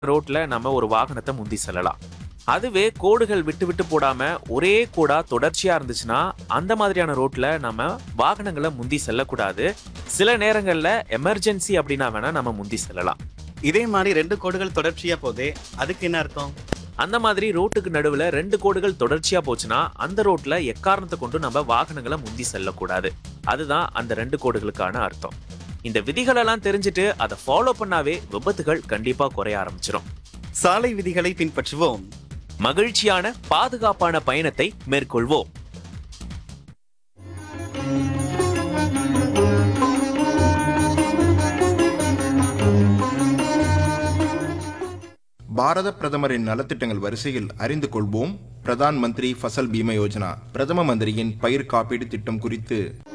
ரோட்ல நம்ம ஒரு வாகனத்தை முந்தி செல்லலாம் அதுவே கோடுகள் விட்டு விட்டு போடாம ஒரே கோடா தொடர்ச்சியா இருந்துச்சுன்னா அந்த மாதிரியான ரோட்ல நம்ம வாகனங்களை முந்தி செல்லக்கூடாது சில நேரங்கள்ல எமர்ஜென்சி அப்படின்னா வேணா நம்ம முந்தி செல்லலாம் இதே மாதிரி ரெண்டு கோடுகள் தொடர்ச்சியா போதே அதுக்கு என்ன அர்த்தம் அந்த மாதிரி ரோட்டுக்கு நடுவுல ரெண்டு கோடுகள் தொடர்ச்சியா போச்சுன்னா அந்த ரோட்ல எக்காரணத்தை கொண்டு நம்ம வாகனங்களை முந்தி செல்லக்கூடாது அதுதான் அந்த ரெண்டு கோடுகளுக்கான அர்த்தம் இந்த விதிகளெல்லாம் தெரிஞ்சுட்டு அதை ஃபாலோ பண்ணாவே விபத்துகள் கண்டிப்பா குறைய ஆரம்பிச்சிடும் சாலை விதிகளை பின்பற்றுவோம் மகிழ்ச்சியான பாதுகாப்பான பயணத்தை மேற்கொள்வோம் பாரத பிரதமரின் நலத்திட்டங்கள் வரிசையில் அறிந்து கொள்வோம் பிரதான் மந்திரி ஃபசல் பீம யோஜனா பிரதம மந்திரியின் பயிர் காப்பீடு திட்டம் குறித்து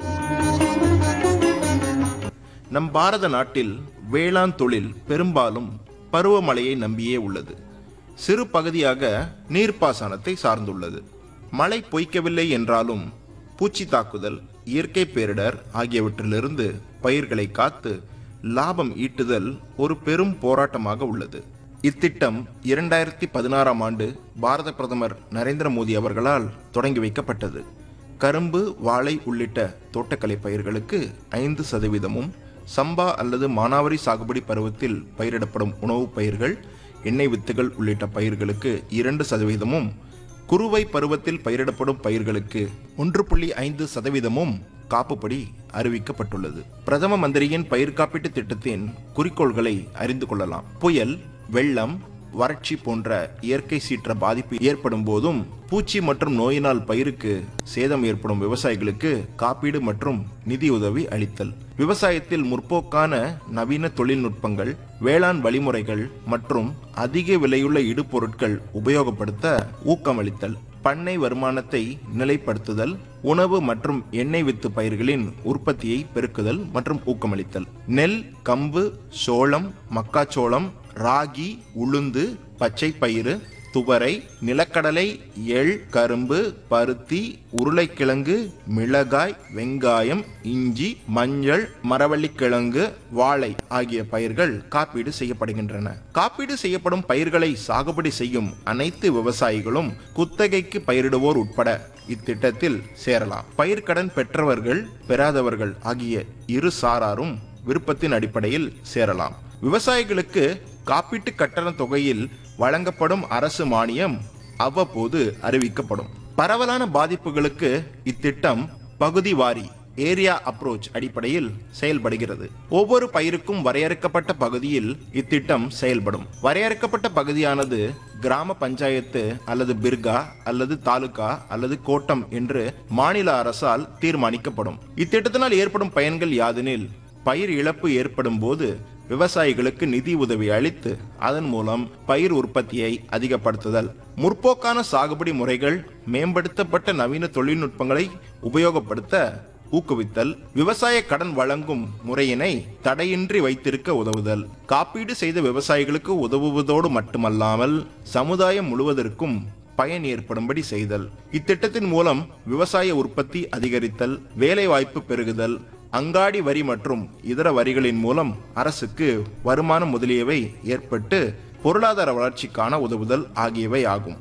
நம் பாரத நாட்டில் வேளாண் தொழில் பெரும்பாலும் பருவமழையை நம்பியே உள்ளது சிறு பகுதியாக நீர்ப்பாசனத்தை சார்ந்துள்ளது மழை பொய்க்கவில்லை என்றாலும் பூச்சி தாக்குதல் இயற்கை பேரிடர் ஆகியவற்றிலிருந்து பயிர்களை காத்து லாபம் ஈட்டுதல் ஒரு பெரும் போராட்டமாக உள்ளது இத்திட்டம் இரண்டாயிரத்தி பதினாறாம் ஆண்டு பாரத பிரதமர் நரேந்திர மோடி அவர்களால் தொடங்கி வைக்கப்பட்டது கரும்பு வாழை உள்ளிட்ட தோட்டக்கலை பயிர்களுக்கு ஐந்து சதவீதமும் சம்பா அல்லது மானாவரி சாகுபடி பருவத்தில் பயிரிடப்படும் உணவுப் பயிர்கள் எண்ணெய் வித்துகள் உள்ளிட்ட பயிர்களுக்கு இரண்டு சதவீதமும் குறுவை பருவத்தில் பயிரிடப்படும் பயிர்களுக்கு ஒன்று புள்ளி ஐந்து சதவீதமும் காப்புப்படி அறிவிக்கப்பட்டுள்ளது பிரதம மந்திரியின் பயிர் காப்பீட்டு திட்டத்தின் குறிக்கோள்களை அறிந்து கொள்ளலாம் புயல் வெள்ளம் வறட்சி போன்ற இயற்கை சீற்ற பாதிப்பு ஏற்படும் போதும் பூச்சி மற்றும் நோயினால் பயிருக்கு சேதம் ஏற்படும் விவசாயிகளுக்கு காப்பீடு மற்றும் நிதியுதவி அளித்தல் விவசாயத்தில் முற்போக்கான நவீன தொழில்நுட்பங்கள் வேளாண் வழிமுறைகள் மற்றும் அதிக விலையுள்ள இடுபொருட்கள் உபயோகப்படுத்த ஊக்கமளித்தல் பண்ணை வருமானத்தை நிலைப்படுத்துதல் உணவு மற்றும் எண்ணெய் வித்து பயிர்களின் உற்பத்தியை பெருக்குதல் மற்றும் ஊக்கமளித்தல் நெல் கம்பு சோளம் மக்காச்சோளம் ராகி உளுந்து பச்சை பயிறு துவரை நிலக்கடலை எள் கரும்பு பருத்தி உருளைக்கிழங்கு மிளகாய் வெங்காயம் இஞ்சி மஞ்சள் மரவள்ளிக்கிழங்கு வாழை ஆகிய பயிர்கள் காப்பீடு செய்யப்படுகின்றன காப்பீடு செய்யப்படும் பயிர்களை சாகுபடி செய்யும் அனைத்து விவசாயிகளும் குத்தகைக்கு பயிரிடுவோர் உட்பட இத்திட்டத்தில் சேரலாம் பயிர்க்கடன் பெற்றவர்கள் பெறாதவர்கள் ஆகிய இரு சாராரும் விருப்பத்தின் அடிப்படையில் சேரலாம் விவசாயிகளுக்கு காப்பீட்டு கட்டண தொகையில் வழங்கப்படும் அரசு மானியம் அவ்வப்போது அறிவிக்கப்படும் பரவலான பாதிப்புகளுக்கு இத்திட்டம் பகுதி வாரி ஏரியா அப்ரோச் அடிப்படையில் செயல்படுகிறது ஒவ்வொரு பயிருக்கும் வரையறுக்கப்பட்ட பகுதியில் இத்திட்டம் செயல்படும் வரையறுக்கப்பட்ட பகுதியானது கிராம பஞ்சாயத்து அல்லது பிர்கா அல்லது தாலுகா அல்லது கோட்டம் என்று மாநில அரசால் தீர்மானிக்கப்படும் இத்திட்டத்தினால் ஏற்படும் பயன்கள் யாதெனில் பயிர் இழப்பு ஏற்படும் போது விவசாயிகளுக்கு நிதி உதவி அளித்து அதன் மூலம் பயிர் உற்பத்தியை அதிகப்படுத்துதல் முற்போக்கான சாகுபடி முறைகள் மேம்படுத்தப்பட்ட நவீன தொழில்நுட்பங்களை உபயோகப்படுத்த ஊக்குவித்தல் விவசாய கடன் வழங்கும் முறையினை தடையின்றி வைத்திருக்க உதவுதல் காப்பீடு செய்த விவசாயிகளுக்கு உதவுவதோடு மட்டுமல்லாமல் சமுதாயம் முழுவதற்கும் பயன் ஏற்படும்படி செய்தல் இத்திட்டத்தின் மூலம் விவசாய உற்பத்தி அதிகரித்தல் வேலைவாய்ப்பு பெருகுதல் அங்காடி வரி மற்றும் இதர வரிகளின் மூலம் அரசுக்கு வருமானம் முதலியவை ஏற்பட்டு பொருளாதார வளர்ச்சிக்கான உதவுதல் ஆகியவை ஆகும்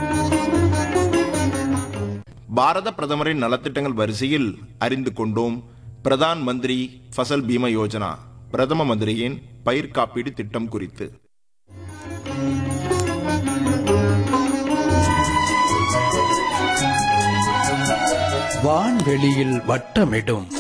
பாரத பிரதமரின் நலத்திட்டங்கள் வரிசையில் அறிந்து கொண்டோம் பிரதான் மந்திரி ஃபசல் பீம யோஜனா பிரதம மந்திரியின் பயிர் காப்பீடு திட்டம் குறித்து வான்வெளியில் வட்டமிடும்